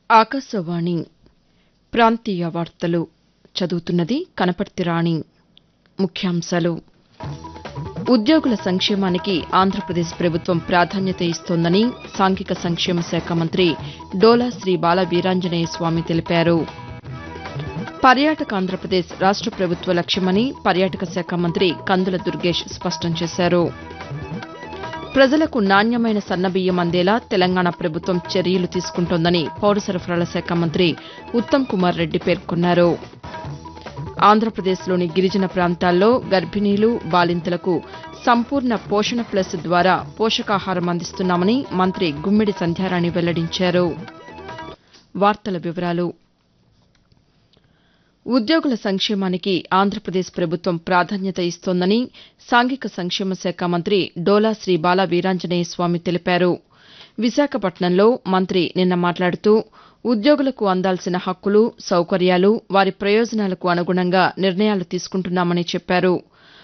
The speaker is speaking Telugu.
ఆకాశవాణి ప్రాంతీయ వార్తలు చదువుతున్నది కనపర్తి రాణి ముఖ్యాంశాలు ఉద్యోగుల సంక్షేమానికి ఆంధ్రప్రదేశ్ ప్రభుత్వం ప్రాధాన్యత ఇస్తోందని సాంఘిక సంక్షేమ శాఖ మంత్రి డోలా శ్రీ బాల వీరాంజనేయ స్వామి తెలిపారు పర్యాటక ఆంధ్రప్రదేశ్ రాష్ట ప్రభుత్వ లక్ష్యమని పర్యాటక శాఖ మంత్రి కందుల దుర్గేష్ స్పష్టం చేశారు ప్రజలకు నాణ్యమైన సన్నబియ్యం అందేలా తెలంగాణ ప్రభుత్వం చర్యలు తీసుకుంటోందని పౌర సరఫరాల శాఖ మంత్రి ఉత్తమ్ కుమార్ రెడ్డి పేర్కొన్నారు ఆంధ్రప్రదేశ్లోని గిరిజన ప్రాంతాల్లో గర్భిణీలు బాలింతలకు సంపూర్ణ పోషణ ప్లస్ ద్వారా పోషకాహారం అందిస్తున్నామని మంత్రి గుమ్మిడి సంధ్యారాణి వెల్లడించారు వార్తల వివరాలు ఉద్యోగుల సంక్షేమానికి ఆంధ్రప్రదేశ్ ప్రభుత్వం ప్రాధాన్యత ఇస్తోందని సాంఘిక సంక్షేమ శాఖ మంత్రి డోలా శ్రీ బాల వీరాంజనేయ స్వామి తెలిపారు విశాఖపట్నంలో మంత్రి నిన్న మాట్లాడుతూ ఉద్యోగులకు అందాల్సిన హక్కులు సౌకర్యాలు వారి ప్రయోజనాలకు అనుగుణంగా నిర్ణయాలు తీసుకుంటున్నామని చెప్పారు